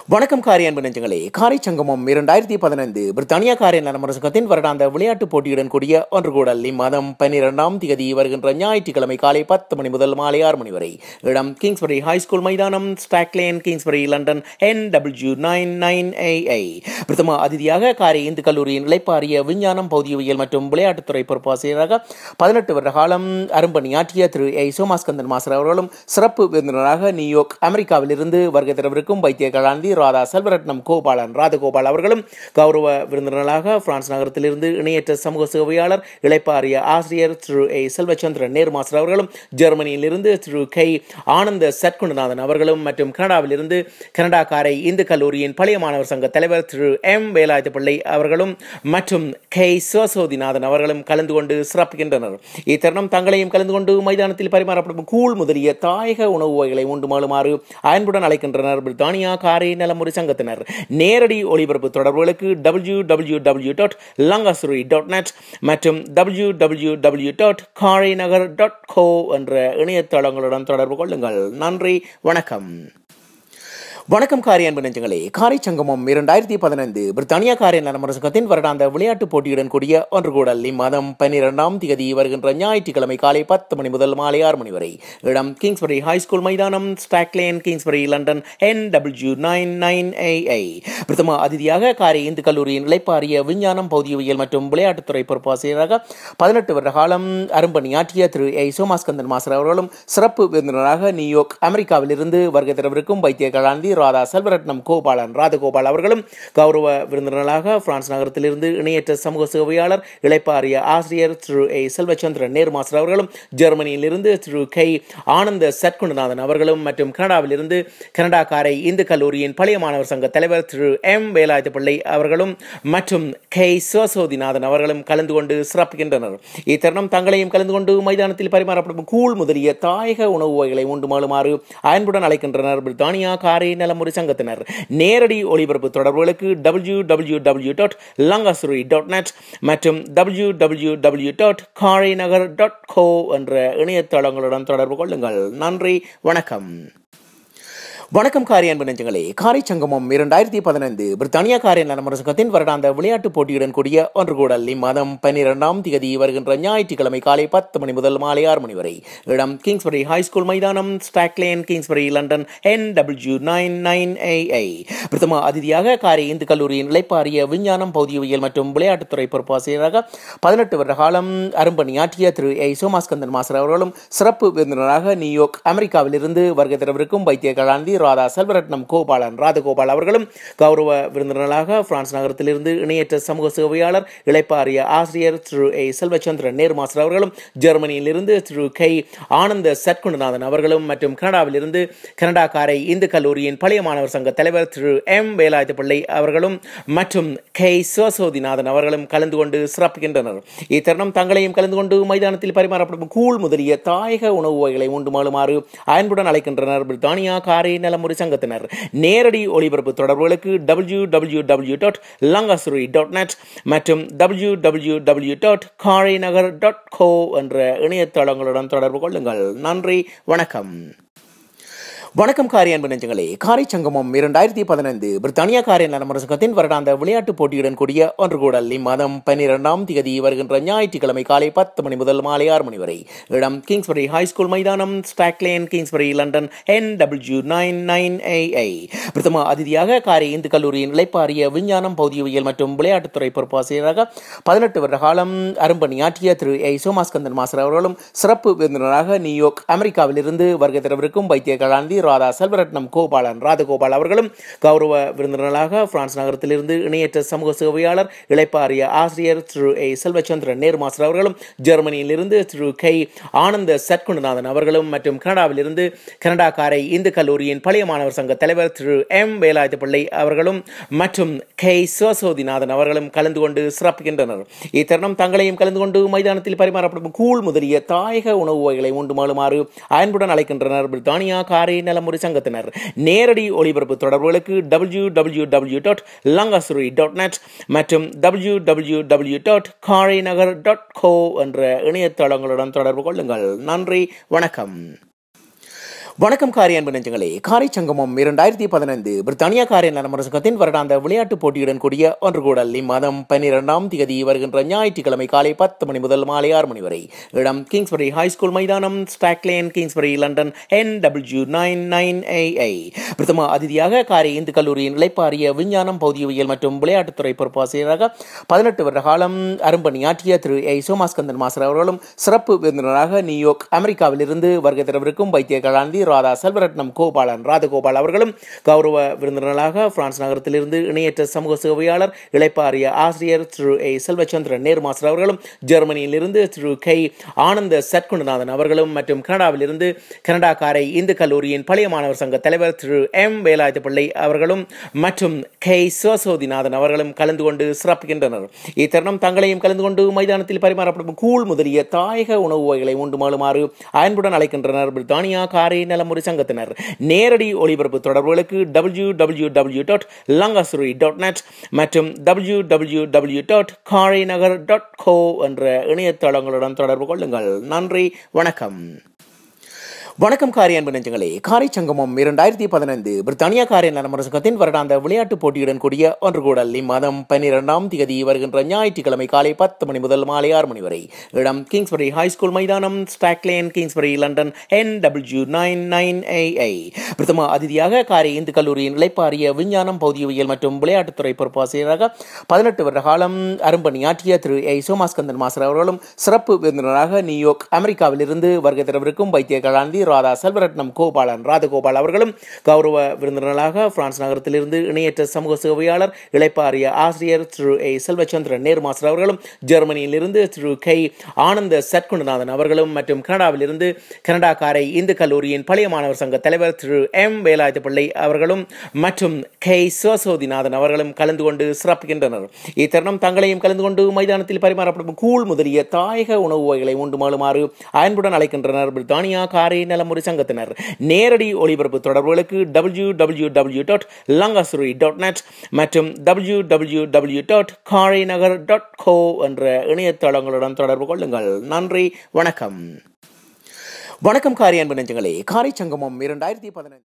வணக்கம் காரி அன்பு நெஞ்சங்களே காரை சங்கமம் இரண்டாயிரத்தி பதினைந்து பிரித்தானியா காரின் நலமரசங்கத்தின் வருடாந்த விளையாட்டுப் போட்டியுடன் கூடிய ஒன்று கூடல் இம்மாதம் பன்னிரெண்டாம் தேதி வருகின்ற ஞாயிற்றுக்கிழமை காலை பத்து மணி முதல் மாலை ஆறு மணி வரை இடம் கிங்ஸ்பரி ஹை ஸ்கூல் மைதானம் Stag Lane Kingsbury London N W nine nine AI பிரதம அதிதியாக காரை இந்து கல்லூரியின் இளைப்பாறிய விஞ்ஞானம் பௌதியவியல் மற்றும் விளையாட்டுத்துறை பொறுப்பாசிரியராக பதினெட்டு வருட காலம் அரும்பணியாற்றிய திரு ஏ சோமாஸ்கந்தன் மாஸ்டர் அவர்களும் சிறப்பு விருந்தினராக நியூயார்க் அமெரிக்காவிலிருந்து வருகை தரவிருக்கும் வைத்திய கலாந்தி ராதா செல்வரட்னம் கோபாலன் ராதகோபால் அவர்களும் கௌரவ விருந்தினர்களாக பிரான்ஸ் நகரத்திலிருந்து இணையற்ற சமூக சேவையாளர் இளைப்பாறிய ஆசிரியர் திரு ஏ செல்வச்சந்திரன் நேரு மாஸ்டர் அவர்களும் ஜெர்மனியிலிருந்து திரு கை ஆனந்த சத்குணநாதன் அவர்களும் மற்றும் கனடாவிலிருந்து கனடா காரை இந்து கல்லூரியின் பழைய மாணவர் சங்க தலைவர் திரு எம் வேலாயுத பிள்ளை அவர்களும் மற்றும் கே சிவசோதிநாதன் அவர்களும் கலந்து கொண்டு சிறப்புகின்றனர் இத்தருணம் தங்களையும் கலந்து கொண்டு மைதானத்தில் பரிமாறப்படும் கூழ் முதலிய தாயக உணவு வகைகளை உண்டு மாளுமாறு அன்புடன் அழைக்கின்றனர் பிரித்தானியா காரை நலமுறை சங்கத்தினர் நேரடி ஒளிபரப்பு தொடர்புகளுக்கு W W W dot Lankasri dot net மற்றும் W W W dot Karainagar dot co என்ற இணையதளங்களுடன் தொடர்பு கொள்ளுங்கள் நன்றி வணக்கம் வணக்கம் காரி அன்பு நெஞ்சங்களே காரை சங்கமம் இரண்டாயிரத்தி பதினைந்து பிரித்தானியா காரின் நலமரசங்கத்தின் வருடாந்த விளையாட்டுப் போட்டியுடன் கூடிய ஒன்று கூடல் இம்மாதம் பன்னிரெண்டாம் தேதி வருகின்ற ஞாயிற்றுக்கிழமை காலை பத்து மணி முதல் மாலை ஆறு மணி வரை இடம் கிங்ஸ்பரி ஹை ஸ்கூல் மைதானம் Stag Lane Kingsbury London N W nine nine AI பிரதம அதிதியாக காரை இந்து கல்லூரியின் இளைப்பாறிய விஞ்ஞானம் பௌதியவியல் மற்றும் விளையாட்டுத்துறை பொறுப்பாசிரியராக பதினெட்டு வருட காலம் அரும்பணியாற்றிய திரு ஏ சோமாஸ்கந்தன் மாஸ்டர் அவர்களும் சிறப்பு விருந்தினராக நியூயார்க் அமெரிக்காவிலிருந்து வருகை தரவிருக்கும் வைத்திய கலாந்தி ராதா செல்வரட்னம் கோபாலன் ராதகோபால் அவர்களும் கௌரவ விருந்தினர்களாக பிரான்ஸ் நகரத்திலிருந்து இணையற்ற சமூக சேவையாளர் இளைப்பாறிய ஆசிரியர் திரு ஏ செல்வச்சந்திரன் நேரு மாஸ்டர் அவர்களும் ஜெர்மனியிலிருந்து திரு கை ஆனந்த சத்குணநாதன் அவர்களும் மற்றும் கனடாவிலிருந்து கனடா காரை இந்து கல்லூரியின் பழைய மாணவர் சங்க தலைவர் திரு எம் வேலாயுத பிள்ளை அவர்களும் மற்றும் கே சிவசோதிநாதன் அவர்களும் கலந்து கொண்டு சிறப்புகின்றனர் இத்தருணம் தங்களையும் கலந்து கொண்டு மைதானத்தில் பரிமாறப்படும் கூழ் முதலிய தாயக உணவு வகைகளை உண்டு மாளுமாறு அன்புடன் அழைக்கின்றனர் பிரித்தானியா காரை நலமுறை சங்கத்தினர் நேரடி ஒளிபரப்பு தொடர்புகளுக்கு W W W dot Lankasri dot net மற்றும் W W W dot Karainagar dot co என்ற இணையதளங்களுடன் தொடர்பு கொள்ளுங்கள் நன்றி வணக்கம் வணக்கம் காரி அன்பு நெஞ்சங்களே காரை சங்கமம் இரண்டாயிரத்தி பதினைந்து பிரித்தானியா காரின் நலமரசங்கத்தின் வருடாந்த விளையாட்டுப் போட்டியுடன் கூடிய ஒன்று கூடல் இம்மாதம் பன்னிரெண்டாம் தேதி வருகின்ற ஞாயிற்றுக்கிழமை காலை பத்து மணி முதல் மாலை ஆறு மணி வரை இடம் கிங்ஸ்பரி ஹை ஸ்கூல் மைதானம் Stag Lane Kingsbury London N W nine nine AI பிரதம அதிதியாக காரை இந்து கல்லூரியின் இளைப்பாறிய விஞ்ஞானம் பௌதியவியல் மற்றும் விளையாட்டுத்துறை பொறுப்பாசிரியராக பதினெட்டு வருட காலம் அரும்பணியாற்றிய திரு ஏ சோமாஸ்கந்தன் மாஸ்டர் அவர்களும் சிறப்பு விருந்தினராக நியூயார்க் அமெரிக்காவிலிருந்து வருகை தரவிருக்கும் வைத்திய கலாந்தி ராதா செல்வரட்னம் கோபாலன் ராதகோபால் அவர்களும் கௌரவ விருந்தினர்களாக பிரான்ஸ் நகரத்திலிருந்து இணையற்ற சமூக சேவையாளர் இளைப்பாறிய ஆசிரியர் திரு ஏ செல்வச்சந்திரன் நேரு மாஸ்டர் அவர்களும் ஜெர்மனியிலிருந்து திரு கை ஆனந்த சத்குணநாதன் அவர்களும் மற்றும் கனடாவிலிருந்து கனடா காரை இந்து கல்லூரியின் பழைய மாணவர் சங்க தலைவர் திரு எம் வேலாயுத பிள்ளை அவர்களும் மற்றும் கே சிவசோதிநாதன் அவர்களும் கலந்து கொண்டு சிறப்புகின்றனர் இத்தருணம் தங்களையும் கலந்து கொண்டு மைதானத்தில் பரிமாறப்படும் கூழ் முதலிய தாயக உணவு வகைகளை உண்டு மாளுமாறு அன்புடன் அழைக்கின்றனர் பிரித்தானியா காரை நலமுறை சங்கத்தினர் நேரடி ஒளிபரப்பு தொடர்புகளுக்கு W W W dot Lankasri dot net மற்றும் W W W dot Karainagar dot co என்ற இணையதளங்களுடன் தொடர்பு கொள்ளுங்கள் நன்றி வணக்கம் வணக்கம் காரி அன்பு நெஞ்சங்களே காரை சங்கமம் இரண்டாயிரத்தி பதினைந்து பிரித்தானியா காரின் நலமரசங்கத்தின் வருடாந்த விளையாட்டுப் போட்டியுடன் கூடிய ஒன்று கூடல் இம்மாதம் பன்னிரெண்டாம் தேதி வருகின்ற ஞாயிற்றுக்கிழமை காலை பத்து மணி முதல் மாலை ஆறு மணி வரை இடம் கிங்ஸ்பரி ஹை ஸ்கூல் மைதானம் Stag Lane Kingsbury London N W nine nine AI பிரதம அதிதியாக காரை இந்து கல்லூரியின் இளைப்பாறிய விஞ்ஞானம் பௌதியவியல் மற்றும் விளையாட்டுத்துறை பொறுப்பாசிரியராக பதினெட்டு வருட காலம் அரும்பணியாற்றிய திரு ஏ சோமாஸ்கந்தன் மாஸ்டர் அவர்களும் சிறப்பு விருந்தினராக நியூயார்க் அமெரிக்காவிலிருந்து வருகை தரவிருக்கும் வைத்திய கலாந்தி ராதா செல்வரட்னம் கோபாலன் ராதகோபால் அவர்களும் கௌரவ விருந்தினர்களாக பிரான்ஸ் நகரத்திலிருந்து இணையற்ற சமூக சேவையாளர் இளைப்பாறிய ஆசிரியர் திரு ஏ செல்வச்சந்திரன் நேரு மாஸ்டர் அவர்களும் ஜெர்மனியிலிருந்து திரு கை ஆனந்த சத்குணநாதன் அவர்களும் மற்றும் கனடாவிலிருந்து கனடா காரை இந்து கல்லூரியின் பழைய மாணவர் சங்க தலைவர் திரு எம் வேலாயுத பிள்ளை அவர்களும் மற்றும் கே சிவசோதிநாதன் அவர்களும் கலந்து கொண்டு சிறப்புகின்றனர் இத்தருணம் தங்களையும் கலந்து கொண்டு மைதானத்தில் பரிமாறப்படும் கூழ் முதலிய தாயக உணவு வகைகளை உண்டு மாளுமாறு அன்புடன் அழைக்கின்றனர் பிரித்தானியா காரை நலமுறை சங்கத்தினர் நேரடி ஒளிபரப்பு தொடர்புகளுக்கு W W W dot Lankasri dot net மற்றும் W W W dot Karainagar dot co என்ற இணையதளங்களுடன் தொடர்பு கொள்ளுங்கள் நன்றி வணக்கம் வணக்கம் காரி அன்பு நெஞ்சங்களே காரை சங்கமம் இரண்டாயிரத்தி பதினைந்து பிரித்தானியா காரின் நலமர சங்கத்தின் வருடாந்த விளையாட்டுப் போட்டியுடன் கூடிய ஒன்று கூடல் இம்மாதம் பன்னிரெண்டாம் திகதி வருகின்ற ஞாயிற்றுக்கிழமை காலை பத்து மணி முதல் மாலை ஆறு மணி வரை இடம் கிங்ஸ்பரி ஹை ஸ்கூல் மைதானம் Stag Lane Kingsbury London N W nine nine AI பிரதம அதிதியாக காரை இந்து கல்லூரியின் இளைப்பாறிய விஞ்ஞானம் பௌதியவியல் மற்றும் விளையாட்டுத்துறை பொறுப்பாசிரியராக பதினெட்டு வருட காலம் அரும்பணியாற்றிய திரு ஏ சோமாஸ்கந்தன் மாஸ்டர் அவர்களும் சிறப்பு விருந்தினராக நியூயார்க் அமெரிக்காவிலிருந்து வருகை தரவிருக்கும் வைத்திய கலாநிதி ராதா செல்வரட்னம் கோபாலன் ராதகோபால் அவர்களும் கௌரவ விருந்தினர்களாக பிரான்ஸ் நகரத்திலிருந்து இணையற்ற சமூக சேவையாளர் இளைப்பாறிய ஆசிரியர் திரு ஏ செல்வச்சந்திரன் நேர்மாஸ்டர் அவர்களும் ஜெர்மனியிலிருந்து திரு கை ஆனந்த சத்குணநாதன் அவர்களும் மற்றும் கனடாவிலிருந்து கனடா காரை இந்து கல்லூரியின் பழைய மாணவர் சங்க தலைவர் திரு எம் வேலாயுத பிள்ளை அவர்களும் மற்றும் கே சிவசோதிநாதன் அவர்களும் கலந்து கொண்டு சிறப்புகின்றனர் இத்தருணம் தங்களையும் கலந்து கொண்டு மைதானத்தில் பரிமாறப்படும் கூழ் முதலிய தாயக உணவு வகைகளை உண்டு மாளுமாறு அன்புடன் அழைக்கின்றனர் பிரித்தானியா காரை நலமுறை சங்கத்தினர் நேரடி ஒளிபரப்பு தொடர்புகளுக்கு W W W dot Lankasri dot net மற்றும் W W W dot Karainagar dot co என்ற இணையதளங்களுடன் தொடர்பு கொள்ளுங்கள் நன்றி வணக்கம் வணக்கம் காரி அன்பு நெஞ்சங்களே காரை சங்கமம் இரண்டாயிரத்தி பதினைந்து பிரித்தானியா காரின் நலமர சங்கத்தின் வருடாந்த விளையாட்டுப் போட்டியுடன் கூடிய ஒன்று கூடல் இம்மாதம் பன்னிரெண்டாம் திகதி வருகின்ற ஞாயிற்றுக்கிழமை காலை பத்து மணி முதல் மாலை ஆறு மணி வரை இடம் கிங்ஸ்பரி ஹை ஸ்கூல் மைதானம் Stag Lane Kingsbury London N W nine nine AI பிரதம அதிதியாக காரை இந்து கல்லூரியின் இளைப்பாறிய விஞ்ஞானம் பௌதியவியல் மற்றும் விளையாட்டுத்துறை பொறுப்பாசிரியராக பதினெட்டு வருட காலம் அரும்பணியாற்றிய திரு ஏ சோமாஸ்கந்தன் மாஸ்டர் அவர்களும் சிறப்பு விருந்தினராக நியூயார்க் அமெரிக்காவிலிருந்து வருகை தரவிருக்கும் வைத்திய கலாநிதி ராதா செல்வரட்னம் கோபாலன் ராதகோபால் அவர்களும் கௌரவ விருந்தினர்களாக பிரான்ஸ் நகரத்திலிருந்து இணையற்ற சமூக சேவையாளர் இளைப்பாறிய ஆசிரியர் திரு ஏ செல்வச்சந்திரன் நேர்மாஸ்டர் அவர்களும் ஜெர்மனியிலிருந்து திரு கை ஆனந்த சத்குணநாதன் அவர்களும் மற்றும் கனடாவிலிருந்து கனடா காரை இந்து கல்லூரியின் பழைய மாணவர் சங்க தலைவர் திரு எம் வேலாயுத பிள்ளை அவர்களும் மற்றும் கே சிவசோதிநாதன் அவர்களும் கலந்து கொண்டு சிறப்புகின்றனர் இத்தருணம் தங்களையும் கலந்து கொண்டு மைதானத்தில் பரிமாறப்படும் கூழ் முதலிய தாயக உணவு வகைகளை உண்டு மாளுமாறு அன்புடன் அழைக்கின்றனர் பிரித்தானியா காரை நலமுறை சங்கத்தினர் நேரடி ஒளிபரப்பு தொடர்புகளுக்கு W W W dot Lankasri dot net மற்றும் W W W dot Karainagar dot co என்ற இணையதளங்களுடன் தொடர்பு கொள்ளுங்கள் நன்றி வணக்கம் வணக்கம் காரி அன்பு நெஞ்சங்களே காரை சங்கமம் இரண்டாயிரத்தி பதினைந்து